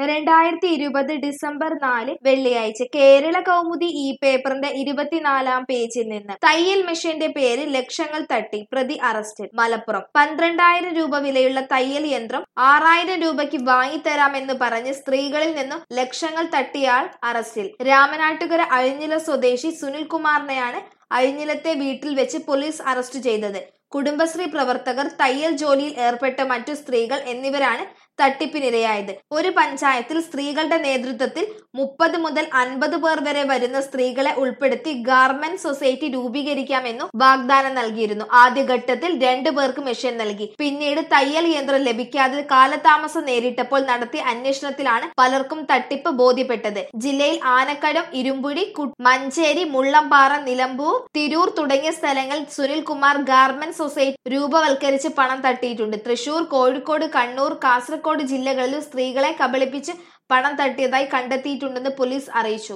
രണ്ടായിരത്തി ഇരുപത് ഡിസംബർ നാല് വെള്ളിയാഴ്ച കേരള കൗമുദി ഈ പേപ്പറിന്റെ ഇരുപത്തിനാലാം പേജിൽ നിന്ന് തയ്യൽ മെഷീന്റെ പേര് ലക്ഷങ്ങൾ തട്ടി പ്രതി അറസ്റ്റിൽ മലപ്പുറം പന്ത്രണ്ടായിരം രൂപ വിലയുള്ള തയ്യൽ യന്ത്രം ആറായിരം രൂപയ്ക്ക് വാങ്ങിത്തരാമെന്ന് പറഞ്ഞ് സ്ത്രീകളിൽ നിന്നും ലക്ഷങ്ങൾ തട്ടിയാൾ അറസ്റ്റിൽ രാമനാട്ടുകര അഴിഞ്ഞില സ്വദേശി സുനിൽ കുമാറിനെയാണ് അഴിഞ്ഞിലത്തെ വീട്ടിൽ വെച്ച് പോലീസ് അറസ്റ്റ് ചെയ്തത് കുടുംബശ്രീ പ്രവർത്തകർ തയ്യൽ ജോലിയിൽ ഏർപ്പെട്ട മറ്റു സ്ത്രീകൾ എന്നിവരാണ് തട്ടിപ്പിനിരയായത് ഒരു പഞ്ചായത്തിൽ സ്ത്രീകളുടെ നേതൃത്വത്തിൽ മുപ്പത് മുതൽ അൻപത് പേർ വരെ വരുന്ന സ്ത്രീകളെ ഉൾപ്പെടുത്തി ഗാർമെന്റ് സൊസൈറ്റി രൂപീകരിക്കാമെന്നും വാഗ്ദാനം നൽകിയിരുന്നു ആദ്യഘട്ടത്തിൽ രണ്ടു പേർക്ക് മെഷീൻ നൽകി പിന്നീട് തയ്യൽ യന്ത്രം ലഭിക്കാതെ കാലതാമസം നേരിട്ടപ്പോൾ നടത്തിയ അന്വേഷണത്തിലാണ് പലർക്കും തട്ടിപ്പ് ബോധ്യപ്പെട്ടത് ജില്ലയിൽ ആനക്കടം ഇരുമ്പുഴി കു- മഞ്ചേരി മുള്ളംപാറ നിലമ്പൂർ തിരൂർ തുടങ്ങിയ സ്ഥലങ്ങളിൽ സുനിൽകുമാർ ഗാർമെന്റ് സൊസൈറ്റി രൂപവൽക്കരിച്ച് പണം തട്ടിയിട്ടുണ്ട് തൃശൂർ കോഴിക്കോട് കണ്ണൂർ കാസർഗോഡ് ജില്ലകളിലും സ്ത്രീകളെ കബളിപ്പിച്ച് പണം തട്ടിയതായി കണ്ടെത്തിയിട്ടുണ്ടെന്ന് പോലീസ് അറിയിച്ചു